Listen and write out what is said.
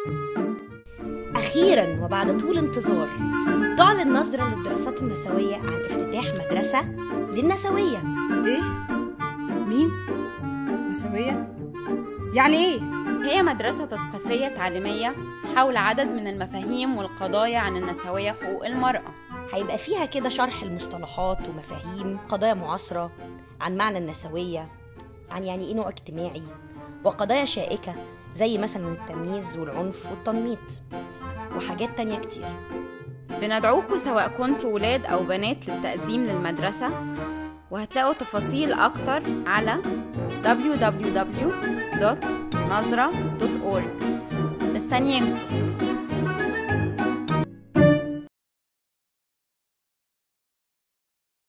أخيرا وبعد طول انتظار تعلن نظرة للدراسات النسوية عن افتتاح مدرسة للنسوية ايه مين نسوية يعني ايه هي مدرسة تثقيفية تعليمية حول عدد من المفاهيم والقضايا عن النسوية وحقوق المرأة هيبقى فيها كده شرح المصطلحات ومفاهيم قضايا معاصرة عن معنى النسوية عن يعني ايه نوع اجتماعي وقضايا شائكة زي مثلا التمييز والعنف والتنميط وحاجات تانية كتير بندعوكم سواء كنتوا ولاد أو بنات للتقديم للمدرسة وهتلاقوا تفاصيل أكتر على www.nazra.org مستنيينكم